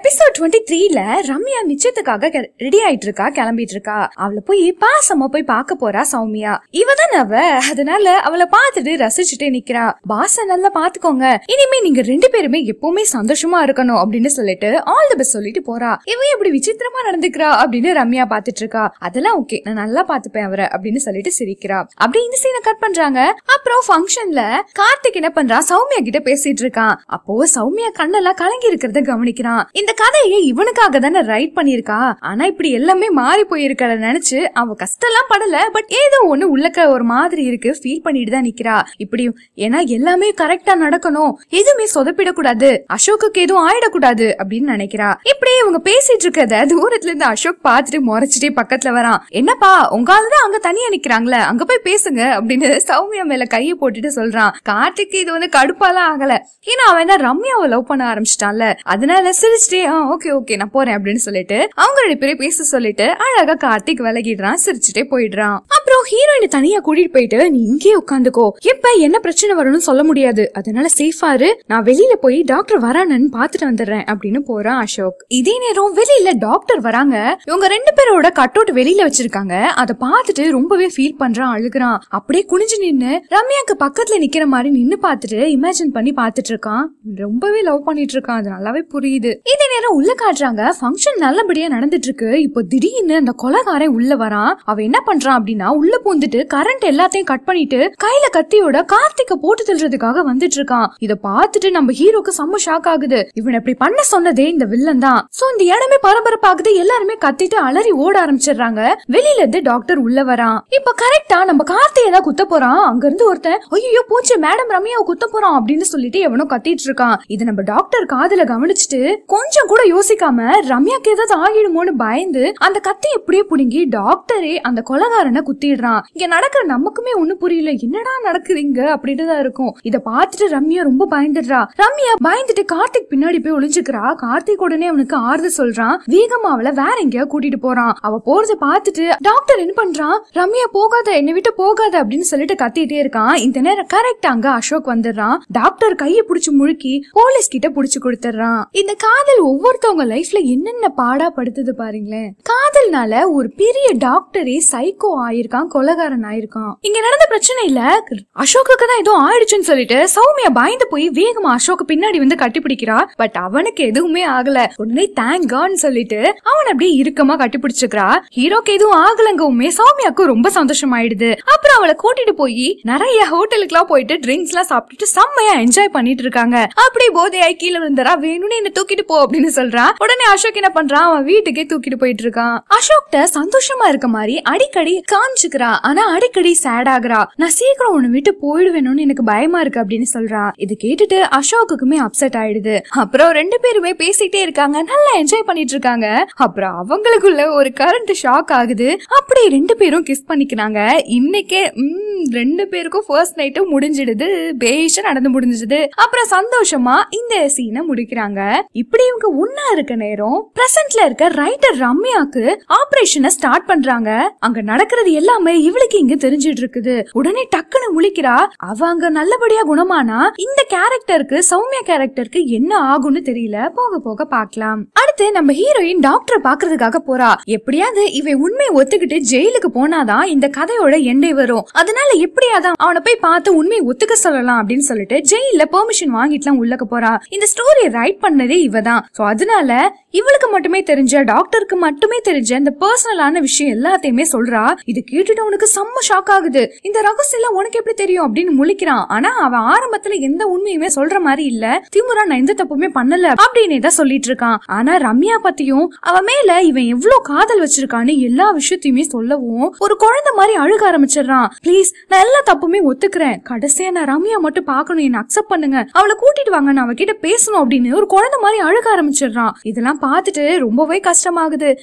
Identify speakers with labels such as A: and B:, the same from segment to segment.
A: episode twenty த்ரீல Ramya நிச்சயத்துக்காக ready ஆயிட்டு இருக்கா கிளம்பிட்டு இருக்கா அவளை போய் பாசமா போய் பார்க்க போறா சௌமியா இவ தானே அவ அதனால அவளை பார்த்துட்டு ரசிச்சுட்டே நிக்கிறா பாச நல்லா பாத்துக்கோங்க இனிமே நீங்க ரெண்டு பேருமே எப்பவுமே சந்தோஷமா இருக்கணும் அப்படின்னு சொல்லிட்டு ஆல் தி பெஸ்ட் சொல்லிட்டு போறா இவ எப்படி விசித்திரமா நடந்துக்கிறா அப்படின்னு ரம்யா பாத்துட்டு இருக்கா அதெல்லாம் ஓகே நான் நல்லா பாத்துப்பேன் அவரை அப்படின்னு சொல்லிட்டு சிரிக்கிறா அப்படியே இந்த சீனை கட் பண்றாங்க அப்புறம் ஃபங்க்ஷன்ல கார்த்திக் என்ன பண்றா சௌமியா கிட்ட பேசிட்டு இருக்கான் அப்போ சௌமியா கண்ணெல்லாம் கலங்கி இருக்கிறத கவனிக்கிறான் இந்த கதையை இவனுக்காக தானே ரைட் பண்ணிருக்கா ஆனா இப்படி எல்லாமே மாறி போயிருக்கத நினைச்சு அவ கஷ்டம் எல்லாம் படல பட் ஏதோ ஒண்ணு உள்ளக்க ஒரு மாதிரி இருக்கு ஃபீல் பண்ணிட்டு தான் நிக்கிறா இப்படி ஏன்னா எல்லாமே கரெக்டா நடக்கணும் எதுவுமே சொதப்பிடக்கூடாது அசோக்குக்கு எதுவும் ஆயிடக்கூடாது அப்படின்னு நினைக்கிறா இப்படியே இவங்க பேசிட்டு இருக்கத தூரத்துல இருந்து அசோக் பார்த்துட்டு முறைச்சிட்டே பக்கத்துல வரான் என்னப்பா உங்களால தான் அங்க தனியா நிக்கிறாங்களே அங்க போய் பேசுங்க அப்படின்னு சௌமியா மேல கையை போட்டுட்டு சொல்றான் கார்த்திக் இது வந்து கடுப்பாலாம் ஆகல ஏன்னா அவன் தான் ரம்யாவை லவ் பண்ண ஆரம்பிச்சிட்டான்ல அதனால சிரிச்சிட்டே ஆ ஓகே ஓகே நான் போறேன் அப்படின்னு சொல்லிட்டு அவங்க ரெண்டு பேரும் பேச சொல்லிட்டு அழகா கார்த்திக் விலகிடுறான் சிரிச்சுட்டே போயிடுறான் அப்புறம் ஹீரோயினை தனியா கூட்டிட்டு போயிட்டு நீ இங்கேயே உட்காந்துக்கோ எப்ப என்ன பிரச்சனை வரும்னு சொல்ல முடியாது அதனால சேஃபா இரு நான் வெளியில போய் டாக்டர் வரானன்னு பாத்துட்டு வந்துடுறேன் அப்படின்னு போறான் அசோக் இதே நேரம் வெளியில டாக்டர் வராங்க இவங்க ரெண்டு பேரோட கட் அவுட் வெளியில வச்சிருக்காங்க அதை பார்த்துட்டு ரொம்பவே ஃபீல் பண்றான் அழுகுறான் அப்படியே குனிஞ்சு நின்னு ரம்யாக்கு பக்கத்துல நிக்கிற மாதிரி நின்னு பார்த்துட்டு இமேஜின் பண்ணி பார்த்துட்டு இருக்கான் ரொம்பவே லவ் பண்ணிட்டு இருக்கான் அது நல்லாவே புரியுது இதே நேரம் உள்ள காட்டுறாங்க ஃபங்க்ஷன் நல்லபடியா நடந்துட்டு இருக்கு இப்போ திடீர்னு அந்த கொலகாரன் உள்ள வரான் அவன் என்ன பண்றான் அப்படின்னா உள்ள பூந்துட்டு கரண்ட் எல்லாத்தையும் கட் பண்ணிட்டு கையில கத்தியோட கார்த்திக்க போட்டு தள்ளுறதுக்காக வந்துட்டு இருக்கான் இத பார்த்துட்டு நம்ம ஹீரோக்கு செம்ம ஷாக் ஆகுது இவன் இப்படி பண்ண சொன்னதே இந்த வில்லன் தான் சோ இந்த இடமே பரபரப்பாகுது எல்லாருமே கத்திட்டு அலறி ஓட ஆரம்பிச்சிடுறாங்க வெளியில இருந்து டாக்டர் உள்ள வரான் இப்ப கரெக்டா நம்ம கார்த்தியை தான் குத்த போறான் அங்க இருந்து ஒருத்தன் ஐயோ போச்சு மேடம் ரம்யாவை குத்த போறான் அப்படின்னு சொல்லிட்டு எவனோ கத்திட்டு இருக்கான் இது நம்ம டாக்டர் காதுல கவனிச்சுட்டு கொஞ்சம் கூட யோசிக்காம ரம்யாக்கு ஏதாவது ஆகிடுமோன்னு பயந்து அந்த கத்தி எப்படியே புடுங்கி டாக்டரே அந்த கொலகாரனை குத்திடுறான் இங்க நடக்கிற நமக்குமே ஒண்ணு புரியல என்னடா நடக்குது இங்க அப்படின்னு தான் இருக்கும் இத பார்த்துட்டு ரம்யா ரொம்ப பயந்துடுறா ரம்யா பயந்துட்டு கார்த்திக் பின்னாடி போய் ஒளிஞ்சுக்கிறா கார்த்திக் உடனே அவனுக்கு ஆறுதல் சொல்றான் வேகமா அவளை வேற எங்கேயோ கூட்டிட்டு போறான் அவ போறத பார்த்துட்டு டாக்டர் என்ன பண்றான் ரம்யா போகாத என்னை விட்டு போகாத அப்படின்னு சொல்லிட்டு கத்திட்டே இருக்கான் இந்த நேரம் கரெக்ட் அங்க அசோக் வந்துடுறான் டாக்டர் கையை புடிச்சு முழுக்கி போலீஸ் கிட்ட புடிச்சு கொடுத்துறான் இந்த காதல் ஒவ்வொருத்தவங்க லைஃப்ல என்னென்ன பாடா படுத்துது பாருங்களேன் காதல்னால ஒரு பெரிய டாக்டரே சைக்கோ ஆயிருக்கான் கொலகாரன் ஆயிருக்கான் இங்க நடந்த பிரச்சனை இல்ல அசோக்குக்கு தான் ஏதோ ஆயிடுச்சுன்னு சொல்லிட்டு சௌமியா பயந்து போய் வேகமா அசோக் பின்னாடி வந்து கட்டிப்பிடிக்கிறா பட் அவனுக்கு எதுவுமே ஆகல உடனே தேங்க் காட்னு சொல்லிட்டு அவன் அப்படியே இறுக்கமா கட்டிப்பிடிச்சுக்கிறா ஹீரோக்கு எதுவும் ஆகலங்கவுமே சௌமியாக்கு ரொம்ப சந்தோஷம் ஆயிடுது அப்புறம் அவளை கூட்டிட்டு போய் நிறைய ஹோட்டலுக்கு எல்லாம் போயிட்டு ட்ரிங்க்ஸ் எல்லாம் சாப்பிட்டுட்டு செம்மையா என்ஜாய் பண்ணிட்டு இருக்காங்க அப்படி போதையாய் கீழே விழுந்தரா வேணும்னு என்ன தூக்கிட்டு போ அப்படின்னு சொல்றான் உடனே அசோக் என்ன பண்றான் அவன் வீட்டுக்கே தூக்கிட்டு போயிட்டு இருக்கான் அசோக்ட சந்தோஷமா இருக்க மாதிரி அடிக்கடி காமிச்சுக்கிறா ஆனா அடிக்கடி சேட் ஆகுறா நான் சீக்கிரம் உன்னை விட்டு போயிடுவேணும்னு எனக்கு பயமா இருக்கு அப்படின்னு சொல்றா இது கேட்டுட்டு அசோக்குக்குமே அப்செட் ஆயிடுது அப்புறம் ரெண்டு பேருமே பேசிட்டே இருக்காங்க நல்லா என்ஜாய் பண்ணிட்டு இருக்காங்க அப்புறம் அவங்களுக்குள்ள ஒரு கரண்ட் ஷாக் ஆகுது அப்படி ரெண்டு பேரும் கிஸ் பண்ணிக்கிறாங்க இன்னைக்கே ம், ரெண்டு பேருக்கும் ஃபர்ஸ்ட் நைட்டும் முடிஞ்சிடுது பேஷா நடந்து முடிஞ்சிடுது அப்புறம் சந்தோஷமா இந்த சீனை முடிக்கிறாங்க இப்படி இவங்க ஒன்னா இருக்க நேரம் பிரசன்ட்ல இருக்க ரைட்டர் ரம்யாக்கு ஆபரேஷனை ஸ்டார்ட் பண்றாங்க அங்க நடக்கிறது எல்லாமே இவளுக்கு இங்க தெரிஞ்சிட்டு இருக்குது உடனே டக்குன்னு முழிக்கிறா அவ அங்க நல்லபடியா குணமானா இந்த கேரக்டருக்கு சௌமியா கேரக்டருக்கு என்ன ஆகும்னு தெரியல போக போக பார்க்கலாம் அடுத்து நம்ம ஹீரோயின் டாக்டரை பாக்குறதுக்காக போறா எப்படியாவது இவன் உண்மையை ஒத்துக்கிட்டு ஜெயிலுக்கு போனாதான் இந்த கதையோட எண்டை வரும் அதனால எப்படியாவது அவனை போய் பார்த்து உண்மையை ஒத்துக்க சொல்லலாம் அப்படின்னு சொல்லிட்டு ஜெயில பெர்மிஷன் வாங்கிட்டுலாம் உள்ளக்க போறா இந்த ஸ்டோரி ரைட் பண்ணதே இவ தான் சோ அதனால இவளுக்கு மட்டுமே தெரிஞ்ச டாக்டருக்கு மட்டுமே தெரிஞ்ச இந்த பர்சனலான விஷயம் எல்லாத்தையுமே சொல்றா இது கேட்டுட்டு அவனுக்கு செம்ம ஷாக் ஆகுது இந்த ரகசியம் எல்லாம் உனக்கு எப்படி தெரியும் அப்படின்னு முழிக்கிறான் ஆனா அவன் ஆரம்பத்துல எந்த உண்மையுமே சொல்ற மாதிரி இல்ல திமுறா நான் எந்த தப்புமே பண்ணல அப்படின்னு தான் சொல்லிட்டு இருக்கான் ஆனா ரம்யா பத்தியும் அவ மேல இவன் எவ்வளவு காதல் வச்சிருக்கான்னு எல்லா விஷயத்தையுமே சொல்லவும் ஒரு குழந்தை மாதிரி அழுக ஆரம்பிச்சிடுறான் ப்ளீஸ் நான் எல்லா தப்புமே ஒத்துக்கிறேன் கடைசியா நான் ரம்யா மட்டும் பார்க்கணும் என்ன அக்செப்ட் பண்ணுங்க அவளை கூட்டிட்டு வாங்க நான் அவகிட்ட பேசணும் அப்படின்னு ஒரு குழந்தை மாதிரி அழுக ஆரம்பிச்சிடுறான் இதெல்லாம் பார்த்துட்டு ரொம்பவே கஷ்டமாகுது இதுவும்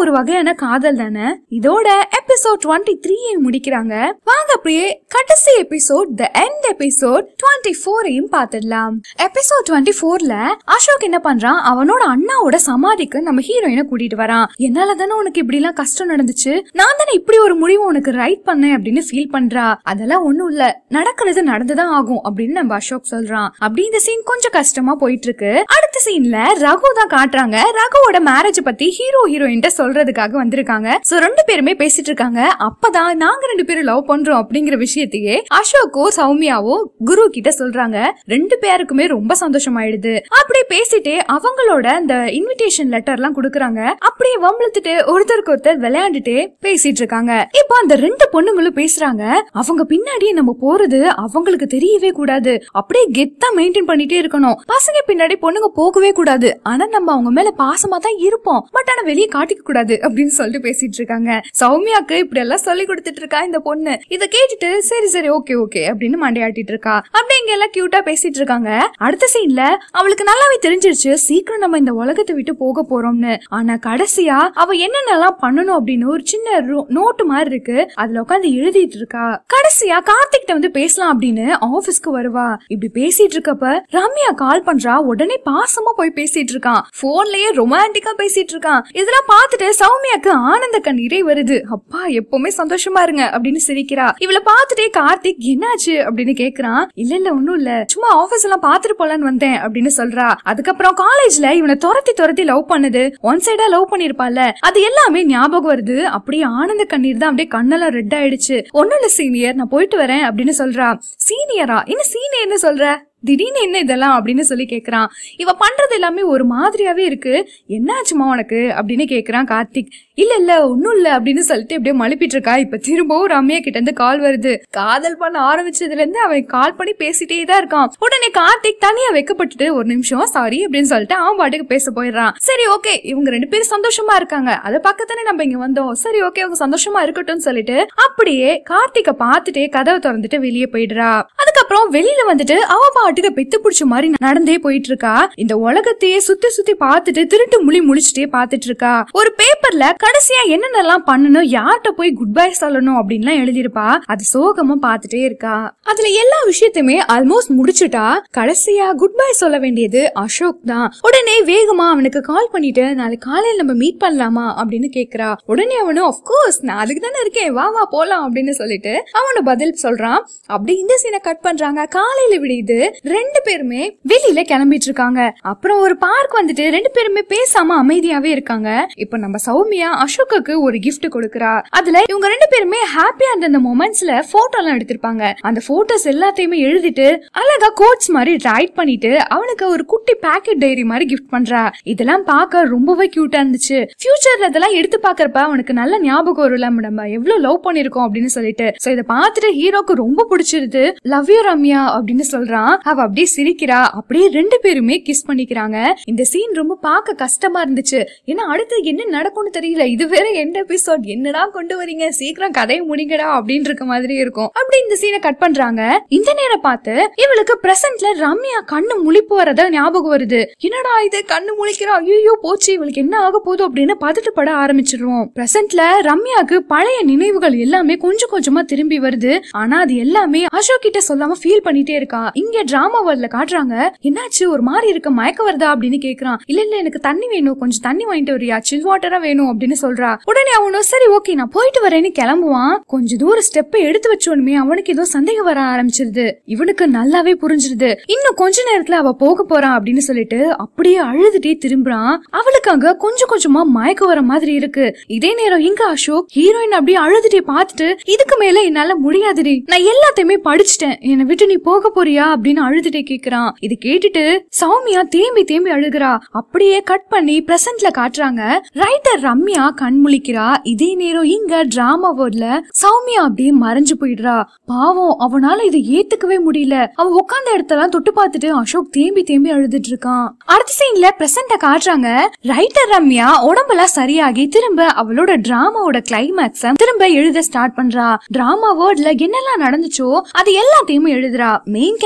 A: ஒரு வகையான காதல் தானே இதோட எபிசோட் டுவெண்ட்டி த்ரீ முடிக்கிறாங்க வாங்க அப்படியே கடைசி episode the end episode twenty ஃபோரையும் பார்த்துடலாம் எபிசோட் டுவெண்ட்டி ஃபோர்ல அசோக் என்ன பண்றான் அவனோட அண்ணாவோட சமாதிக்கு நம்ம ஹீரோயினை கூட்டிட்டு வரான் என்னால தானே உனக்கு இப்படி எல்லாம் கஷ்டம் நடந்துச்சு நான் தானே இப்படி ஒரு முடிவு உனக்கு ரைட் பண்ணேன் அப்படின்னு ஃபீல் பண்றா அதெல்லாம் ஒண்ணும் இல்ல நடக்கிறது நடந்துதான் ஆகும் அப்படின்னு நம்ம அசோக் சொல்றான் அப்படி இந்த சீன் கொஞ்சம் கஷ்டமா போயிட்டு இருக்கு அடுத்த சீன்ல ரகு தான் காட்டுறாங்க ரகுவோட மேரேஜ் பத்தி ஹீரோ ஹீரோயின்ட்ட சொல்றதுக்காக வந்திருக்காங்க சோ ரெண்டு பேருமே பேசிட்டு இருக்காங்க அப்பதான் நாங்க ரெண்டு பேரும் லவ் பண்றோம் அப்படிங்கிற விஷயத்தையே அசோக்கோ சௌமியாவோ குரு கிட்ட சொல்றாங்க ரெண்டு பேருக்குமே ரொம்ப சந்தோஷமாயிடுது அப்படியே பேசிட்டே அவங்களோட அந்த இன்விடேஷன் லெட்டர் எல்லாம் கொடுக்கறாங்க அப்படியே வம்பிழுத்துட்டு ஒருத்தருக்கு ஒருத்தர் விளையாண்டுட்டே பேசிட்டு இருக்காங்க இப்போ அந்த ரெண்டு பொண்ணுங்களும் பேசுறாங்க அவங்க பின்னாடி நம்ம போறது அவங்களுக்கு தெரியவே கூடாது அப்படியே கெத்தா மெயின்டைன் பண்ணிட்டே இருக்கணும் பசங்க பின்னாடி பொண்ணுங்க போகவே கூடாது ஆனா நம்ம அவங்க மேல பாசமா தான் இருப்போம் பட் ஆனா வெளியே காட்டிக்க கூடாது அப்படின்னு சொல்லிட்டு பேசிட்டு இருக்காங்க சௌமியாக்கு இப்படி எல்லாம் சொல்லி கொடுத்துட்டு இருக்கா இந்த பொண்ணு இத கேட்டுட்டு சரி சரி ஓகே ஓகே அப்படின்னு மண்டையாட்டிட்டு இருக்கா அப்படி இங்க எல்லாம் கியூட்டா பேசிட்டு இருக்காங்க அடுத்த சீன்ல அவளுக்கு நல்லாவே தெரிஞ்சிருச்சு சீக்கிரம் நம்ம இந்த உலகத்தை விட்டு போக போறோம்னு ஆனா கடைசியா அவ என்னென்னலாம் பண்ணணும் அப்படின்னு ஒரு சின்ன நோட்டு மாதிரி இருக்கு அதுல உட்காந்து எழுதிட்டு இருக்கா கடைசியா கார்த்திக் வந்து பேசலாம் அப்படின்னு ஆபீஸ்க்கு வருவா இப்படி பேசிட்டு இருக்கப்ப ரம்யா கால் பண்றா உடனே பாசமா போய் பேசிட்டு இருக்கான் போன்லயே ரொமான்டிக்கா பேசிட்டு இருக்கான் இதெல்லாம் பார்த்துட்டு சௌமியாக்கு ஆனந்த கண்ணீரே வருது அப்பா எப்பவுமே சந்தோஷமா இருங்க அப்படின்னு சிரிக்கிறா இவள பார்த்துட்டே கார்த்திக் என்னாச்சு அப்படின்னு கேக்குறான் இல்ல இல்ல ஒண்ணும் இல்ல சும்மா ஆபீஸ் எல்லாம் பாத்துட்டு போலான்னு வந்தேன் அப்படின்னு சொல்றா அதுக்கப்புறம் காலேஜ்ல இவனை துரத்தி துரத்தி லவ் பண்ணது ஒன் சைடா லவ் பண்ணிருப்பால அது எல்லாமே ஞாபகம் வருது அப்படியே ஆனந்த கண்ணீர் தான் அப்படியே கண்ணெல்லாம் ரெட் ஆயிடுச்சு ஒண்ணும் இல்ல சீனியர் நான் போயிட்டு வரேன் அப்படின்னு சொல்றா சீனியரா என்ன சீனியர்னு சொல்ற திடீர்னு என்ன இதெல்லாம் அப்படின்னு சொல்லி கேக்குறான் இவ பண்றது எல்லாமே ஒரு மாதிரியாவே இருக்கு என்னாச்சுமா உனக்கு அப்படின்னு கேக்குறான் கார்த்திக் இல்ல இல்ல ஒன்னும் இல்ல அப்படின்னு சொல்லிட்டு அப்படியே மழுப்பிட்டு இருக்கா இப்ப திரும்பவும் ரம்யா கிட்ட இருந்து கால் வருது காதல் பண்ண ஆரம்பிச்சதுல இருந்து அவன் கால் பண்ணி பேசிட்டே தான் இருக்கான் உடனே கார்த்திக் தனியா வைக்கப்பட்டுட்டு ஒரு நிமிஷம் சாரி அப்படின்னு சொல்லிட்டு அவன் பாட்டுக்கு பேச போயிடுறான் சரி ஓகே இவங்க ரெண்டு பேரும் சந்தோஷமா இருக்காங்க அதை பக்கத்தானே நம்ம இங்க வந்தோம் சரி ஓகே அவங்க சந்தோஷமா இருக்கட்டும்னு சொல்லிட்டு அப்படியே கார்த்திக பார்த்துட்டே கதவை திறந்துட்டு வெளியே போயிடுறா அதுக்கப்புறம் வெளியில வந்துட்டு அவ பாட்டுக்கு பெத்து பிடிச்ச மாதிரி நடந்தே போயிட்டு இருக்கா இந்த உலகத்தையே சுத்தி சுத்தி பார்த்துட்டு திருட்டு முழி முழிச்சுட்டே பார்த்துட்டு இருக்கா ஒரு பேப்பர்ல கடைசியா என்னென்னலாம் பண்ணணும் யார்கிட்ட போய் குட் பை சொல்லணும் அப்படின்லாம் எழுதியிருப்பா அது சோகமா பார்த்துட்டே இருக்கா அதுல எல்லா விஷயத்தையுமே ஆல்மோஸ்ட் முடிச்சுட்டா கடைசியா குட் பை சொல்ல வேண்டியது அசோக் தான் உடனே வேகமா அவனுக்கு கால் பண்ணிட்டு நாளைக்கு காலையில நம்ம மீட் பண்ணலாமா அப்படின்னு கேக்குறா உடனே அவனும் அஃப்கோர்ஸ் நான் அதுக்கு தானே இருக்கேன் வா வா போலாம் அப்படின்னு சொல்லிட்டு அவனு பதில் சொல்றான் அப்படி இந்த சீனை கட் பண்றாங்க காலையில விடியுது ரெண்டு பேருமே வெளியில கிளம்பிட்டு இருக்காங்க அப்புறம் ஒரு பார்க் வந்துட்டு ரெண்டு பேருமே பேசாம அமைதியாவே இருக்காங்க இப்ப நம்ம சௌமியா அசோக்குக்கு ஒரு கிஃப்ட் கொடுக்கறா அதுல இவங்க ரெண்டு பேருமே ஹாப்பியா இருந்த அந்த மொமெண்ட்ஸ்ல போட்டோ எல்லாம் எடுத்திருப்பாங்க அந்த போட்டோஸ் எல்லாத்தையுமே எழுதிட்டு அழகா கோட்ஸ் மாதிரி ரைட் பண்ணிட்டு அவனுக்கு ஒரு குட்டி பேக்கெட் டைரி மாதிரி கிஃப்ட் பண்றா இதெல்லாம் பார்க்க ரொம்பவே கியூட்டா இருந்துச்சு ஃபியூச்சர்ல இதெல்லாம் எடுத்து பாக்குறப்ப அவனுக்கு நல்ல ஞாபகம் வரும்ல நம்ம எவ்வளவு லவ் பண்ணிருக்கோம் அப்படின்னு சொல்லிட்டு சோ இதை பார்த்துட்டு ஹீரோக்கு ரொம்ப பிடிச்சிருது லவ் யூ ரம்யா அப்படின்னு சொல்றான் அவ அப்படியே சிரிக்கிறா அப்படியே ரெண்டு பேருமே கிஸ் பண்ணிக்கிறாங்க இந்த சீன் ரொம்ப பார்க்க கஷ்டமா இருந்துச்சு ஏன்னா அடுத்து என்ன நடக்கும்னு தெரியல இது வேற எந்த எபிசோட் என்னடா கொண்டு வரீங்க சீக்கிரம் கதையை முடிங்கடா அப்படின்னு இருக்க மாதிரி இருக்கும் அப்படி இந்த சீனை கட் பண்றாங்க இந்த நேரம் பார்த்து இவளுக்கு பிரசன்ட்ல ரம்யா கண்ணு முழிப்பு வரத ஞாபகம் வருது என்னடா இது கண்ணு முழிக்கிறா ஐயோ போச்சு இவளுக்கு என்ன ஆக போகுது அப்படின்னு பதட்டப்பட ஆரம்பிச்சிருவோம் பிரசன்ட்ல ரம்யாக்கு பழைய நினைவுகள் எல்லாமே கொஞ்சம் கொஞ்சமா திரும்பி வருது ஆனா அது எல்லாமே அசோக் கிட்ட சொல்லாம ஃபீல் பண்ணிட்டே இருக்கா இங்க டிராமா வேர்ல்ட்ல காட்டுறாங்க என்னாச்சு ஒரு மாதிரி இருக்க மயக்க வருதா அப்படின்னு கேக்குறான் இல்ல இல்ல எனக்கு தண்ணி வேணும் கொஞ்சம் தண்ணி வாங்கிட்டு வரியா சில் வாட்டரா வேணும் அப்படின்னு சொல்றா உடனே அவனும் சரி ஓகே நான் போயிட்டு வரேன்னு கிளம்புவான் கொஞ்ச தூரம் ஸ்டெப் எடுத்து வச்சோனுமே அவனுக்கு ஏதோ சந்தேகம் வர ஆரம்பிச்சிருது இவனுக்கு நல்லாவே புரிஞ்சிருது இன்னும் கொஞ்ச நேரத்துல அவ போக போறான் அப்படின்னு சொல்லிட்டு அப்படியே அழுதுட்டே திரும்புறான் அவளுக்கு அங்க கொஞ்சம் கொஞ்சமா மயக்க வர மாதிரி இருக்கு இதே நேரம் இங்க அசோக் ஹீரோயின் அப்படியே அழுதுட்டே பார்த்துட்டு இதுக்கு மேல என்னால முடியாதுடி நான் எல்லாத்தையுமே படிச்சுட்டேன் என்னை விட்டு நீ போக போறியா அப்படின்னு அழுதுட்டே கேக்குறான் இது கேட்டுட்டு சௌமியா தேம்பி தேம்பி அழுகுறா அப்படியே கட் பண்ணி பிரசன்ட்ல காட்டுறாங்க ரைட்டர் ரம்யா கண் முழிக்கிறா இதே நேரம் இங்க டிராமா வேர்ட்ல சௌமியா அப்படியே மறைஞ்சு போயிடுறா பாவம் அவனால இதை ஏத்துக்கவே முடியல அவ உட்கார்ந்த இடத்தெல்லாம் தொட்டு பார்த்துட்டு அசோக் தேம்பி தேம்பி அழுதுட்டு இருக்கான் அடுத்த சீன்ல பிரசன்ட காட்டுறாங்க ரைட்டர் ரம்யா உடம்பெல்லாம் சரியாகி திரும்ப அவளோட டிராமாவோட கிளைமேக்ஸ திரும்ப எழுத ஸ்டார்ட் பண்றா டிராமா வேர்ட்ல என்னெல்லாம் நடந்துச்சோ அது எல்லாத்தையுமே எழுதுறா மெயின் கேரக்டரா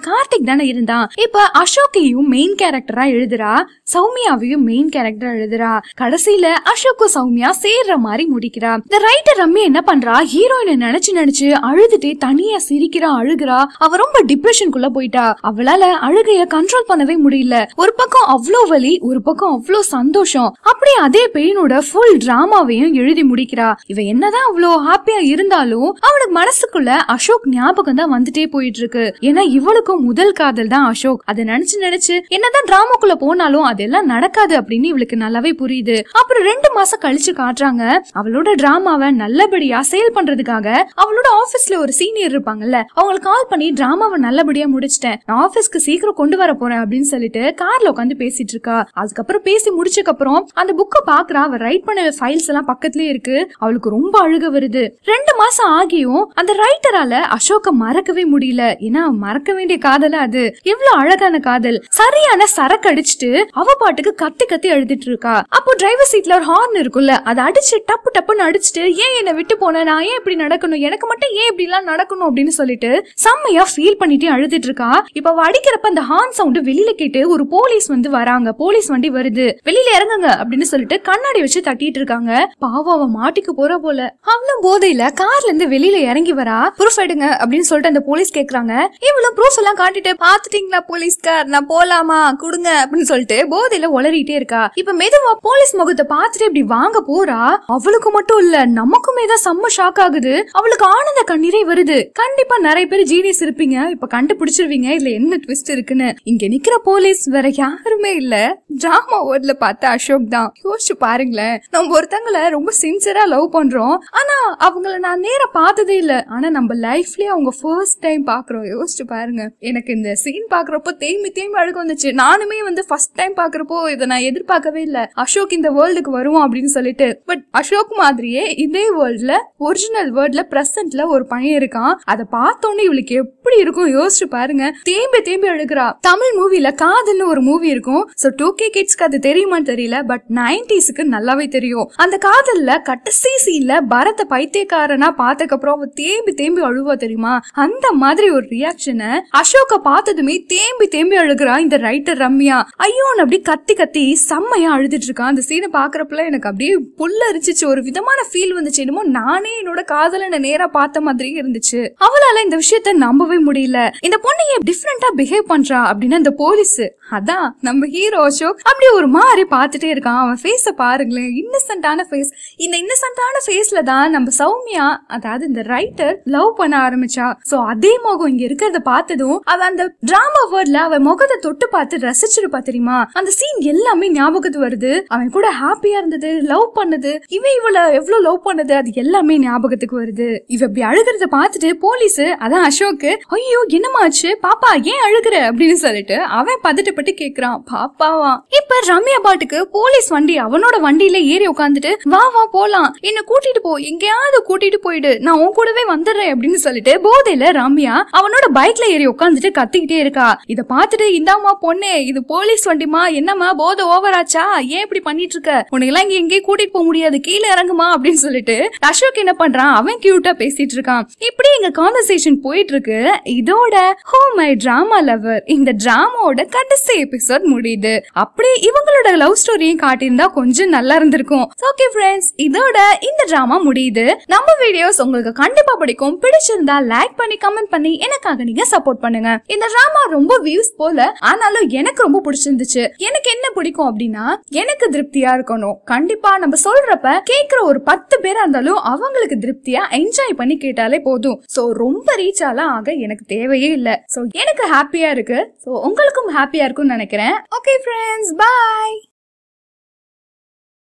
A: கார்த்திக் தானே இருந்தான் இப்ப அசோக்கையும் மெயின் கேரக்டரா எழுதுறா சௌமியாவையும் மெயின் கேரக்டரா எழுதுறா கடைசியில அசோக்கும் சௌமியா சேர்ற மாதிரி முடிக்கிறா இந்த ரைட்டர் ரம்யா என்ன பண்றா ஹீரோயினை நினைச்சு நினைச்சு அழுதுட்டே தனியா சிரிக்கிறா அழுகுறா அவ ரொம்ப டிப்ரெஷனுக்குள்ள போயிட்டா அவளால அழுகைய கண்ட்ரோல் பண்ணவே முடியல ஒரு பக்கம் அவ்வளோ வலி ஒரு பக்கம் அவ்வளோ சந்தோஷம் அப்படியே அதே பெயினோட ஃபுல் டிராமாவையும் எழுதி முடிக்கிறா இவ என்னதான் அவ்வளோ ஹாப்பியா இருந்தாலும் அவளுக்கு மனசுக்குள்ள அசோக் ஞாபகம் தான் வந்துட்டே போயிட்டு இருக்கு ஏன்னா இவளுக்கும் முதல் காதல் தான் அசோக் அதை நினைச்சு நினைச்சு என்னதான் டிராமாக்குள்ள போனாலும் அதெல்லாம் நடக்காது அப்படின்னு இவளுக்கு நல்லாவே புரியுது அப்புறம் ரெண்டு மாசம் கழிச்சு காட்டுறாங்க அவளோட டிராமாவை நல்லபடியா சேல் பண்றதுக்காக அவளோட ஆபீஸ்ல ஒரு சீனியர் இருப்பாங்கல்ல அவங்களுக்கு கால் பண்ணி டிராமாவை நல்லபடியா முடிச்சிட்டேன் நான் ஆபீஸ்க்கு சீக்கிரம் கொண்டு வர போறேன் அப்படின்னு சொல்லிட்டு கார்ல உட்காந்து பேசிட்டு இருக்கா அதுக்கப்புறம் பேசி முடிச்சதுக்கு அப்புறம் அந்த புக்கை பாக்குறா அவ ரைட் பண்ண ஃபைல்ஸ் எல்லாம் பக்கத்துலயே இருக்கு அவளுக்கு ரொம்ப அழுக வருது ரெண்டு மாசம் ஆகியும் அந்த ரைட்டரால அசோக்க மறக்கவே முடியல ஏன்னா மறக்க வேண்டிய காதல அது எவ்வளவு அழகான காதல் சரியான சரக்கு அடிச்சுட்டு அவ பாட்டுக்கு கத்தி கத்தி அழுதுட்டு இருக்கா அப்போ டிரைவர் சீட்ல ஒரு ஹார்ன் இருக்கும்ல அதை அடிச்சு டப்பு டப்புன்னு அடிச்சுட்டு ஏன் என்னை விட்டு போன நான் ஏன் இப்படி நடக்கணும் எனக்கு மட்டும் ஏன் இப்படி எல்லாம் நடக்கணும் அப்படின்னு சொல்லிட்டு செம்மையா ஃபீல் பண்ணிட்டு அழுதுட்டு இருக்கா இப்ப அவ அடிக்கிறப்ப அந்த ஹார்ன் சவுண்ட் வெளியில கேட்டு ஒரு போலீஸ் வந்து வராங்க போலீஸ் வண்டி வருது வெளியில இறங்குங்க அப்படின்னு சொல்லிட்டு கண்ணாடி வச்சு தட்டிட்டு இருக்காங்க பாவம் அவ மாட்டிக்க போறா போல அவளும் போதையில கார்ல இருந்து வெளியில இறங்கி வரா ப்ரூஃப் எடுங்க அப்படின்னு சொல்லிட்டு அந்த போலீஸ் கேக்குறாங்க இவளும் ப்ரூஃப் எல்லாம் காட்டிட்டு பாத்துட்டீங்களா போலீஸ்கார் நான் போலாமா கொடுங்க அப்படின்னு சொல்லிட்டு போதையில உளறிட்டே இருக்கா இப்ப மெதுவா போலீஸ் முகத்தை பார்த்துட்டு இப்படி வாங்க போறா அவளுக்கு மட்டும் இல்ல நமக்குமே தான் செம்ம ஷாக் ஆகுது அவளுக்கு ஆனந்த கண்ணீரே வருது கண்டிப்பா நிறைய பேர் ஜீனியஸ் இருப்பீங்க இப்ப கண்டுபிடிச்சிருவீங்க இதுல என்ன ட்விஸ்ட் இருக்குன்னு இங்க நிக்கிற போலீஸ் வேற யாருமே இல்ல டிராமா வேர்ட்ல பார்த்த அசோக் தான் யோசிச்சு பாருங்களேன் நம்ம ஒருத்தங்கள ரொம்ப சின்சியரா லவ் பண்றோம் ஆனா அவங்கள நான் நேரா பார்த்ததே இல்ல ஆனா நம்ம லைஃப்லயே அவங்க ஃபர்ஸ்ட் டைம் பாக்குறோம் யோசிச்சு பாருங்க எனக்கு இந்த சீன் பாக்குறப்போ தேம்பி தேம்பி அழுக வந்துச்சு நானுமே வந்து ஃபர்ஸ்ட் டைம் பாக்குறப்போ இதை நான் எதிர்பார்க்கவே இல்ல அசோக் இந்த வேர்ல்டுக்கு வருவான் அப்படின்னு சொல்லிட்டு பட் அசோக் மாதிரியே இதே வேர்ல்ட்ல ஒரிஜினல் வேர்ல்ட்ல பிரசன்ட்ல ஒரு பையன் இருக்கான் அதை பார்த்தோன்னே இவளுக்கு எப்படி இருக்கும் யோசிச்சு பாருங்க தேம்பி தேம்பி அழுகிறா தமிழ் மூவில காதல்னு ஒரு மூவி இருக்கும் சோ டூ கே கிட்ஸ்க்கு அது தெரியுமான்னு தெரியல பட் நைன்டிஸ்க்கு நல்லாவே தெரியும் அந்த காதல்ல கடைசி சீன்ல பரத பைத்தியக்காரனா பார்த்ததுக்கு அப்புறம் அவ தேம்பி தேம்பி அழுவா தெரியுமா அந்த மாதிரி ஒரு ரியாக்ஷனை அசோக்க பார்த்ததுமே தேம்பி தேம்பி அழுகிறா இந்த ரைட்டர் ரம்யா ஐயோன்னு அப்படி கத்தி கத்தி செம்மையா அழுதுட்டு இருக்கான் அந்த சீனை பாக்குறப்பல எனக்கு அப்படியே புல்ல அரிச்சிச்சு ஒரு விதமான ஃபீல் வந்துச்சு என்னமோ நானே என்னோட காதலனை நேரா பார்த்த மாதிரி இருந்துச்சு அவளால இந்த விஷயத்த நம்பவே முடியல இந்த பொண்ணு ஏன் டிஃப்ரெண்டா பிஹேவ் பண்றா அப்படின்னு அந்த போலீஸ் அதான் நம்ம ஹீரோ அசோக் அப்படியே ஒரு மாதிரி பார்த்துட்டே இருக்கான் அவன் ஃபேஸ பாருங்களேன் இன்னசென்ட்டான ஃபேஸ் இந்த இன்னசென்ட்டான ஃபேஸ்ல தான் நம்ம சௌமியா அதாவது இந்த ரைட்டர் லவ் பண்ண ஆரம்பிச்சா சோ அதே முகம் இங்க இருக்கிறத பார்த்ததும் அவ அந்த டிராமா வேர்ட்ல அவ முகத்தை தொட்டு பார்த்து ரசிச்சிருப்பா தெரியுமா அந்த சீன் எல்லாமே ஞாபகத்து வருது அவன் கூட ஹாப்பியா இருந்தது லவ் பண்ணது இவன் இவள எவ்வளவு லவ் பண்ணது அது எல்லாமே ஞாபகத்துக்கு வருது இவ இப்படி அழுகிறத பார்த்துட்டு போலீஸ் அதான் அசோக்கு ஐயோ என்னமாச்சு பாப்பா ஏன் அழுகுற அப்படின்னு சொல்லிட்டு அவன் பதட்டப்பட்டு கேக்குறான் பாப்பாவா இப்ப ரம்யா பாட்டுக்கு போலீஸ் வண்டி அவனோட வண்டியில ஏறி உட்காந்துட்டு வா வா போலாம் என்ன கூட்டிட்டு போ எங்கேயாவது கூட்டிட்டு போயிடு நான் உன் கூடவே வந்துடுறேன் அப்படின்னு சொல்லிட்டு போதையில ரம்யா அவனோட பைக்ல ஏறி உட்காந்துட்டு கத்திக்கிட்டே இருக்கா இத பார்த்துட்டு இந்தாமா பொண்ணே இது போலீஸ் வண்டிமா என்னம்மா போதை ஓவர் ஆச்சா ஏன் இப்படி பண்ணிட்டு இருக்க உனக்கெல்லாம் இங்க எங்கேயும் கூட்டிட்டு போக முடியாது கீழே இறங்குமா அப்படின்னு சொல்லிட்டு அசோக் என்ன பண்றான் அவன் கியூட்டா பேசிட்டு இருக்கான் இப்படி எங்க கான்வர்சேஷன் போயிட்டு இருக்கு இதோட ஹோ மை டிராமா லவர் இந்த டிராமாவோட கடைசி எபிசோட் முடியுது அப்படியே இவங்களோட லவ் ஸ்டோரியும் காட்டியிருந்தா கொஞ்சம் நல்லா இருந்திருக்கும் ஓகே ஃப்ரெண்ட்ஸ் இதோட இந்த டிராமா முடியுது நம்ம வீடியோஸ் உங்களுக்கு கண்டிப்பா பிடிக்கும் பிடிச்சிருந்தா லைக் பண்ணி கமெண்ட் பண்ணி எனக்காக நீங்க சப்போர்ட் பண்ணுங்க இந்த டிராமா ரொம்ப வியூஸ் போல ஆனாலும் எனக்கு ரொம்ப பிடிச்சிருந்துச்சு எனக்கு என்ன பிடிக்கும் அப்படின்னா எனக்கு திருப்தியா இருக்கணும் கண்டிப்பா நம்ம சொல்றப்ப கேக்குற ஒரு பத்து பேரா இருந்தாலும் அவங்களுக்கு திருப்தியா என்ஜாய் பண்ணி கேட்டாலே போதும் சோ ரொம்ப ரீச் ஆலாம் ஆக எனக்கு தேவையே இல்ல சோ எனக்கு ஹாப்பியா இருக்கு சோ உங்களுக்கும் ஹாப்பியா இருக்கும்னு நினைக்கிறேன் ஓகே ஃப்ரெண்ட்ஸ் பாய்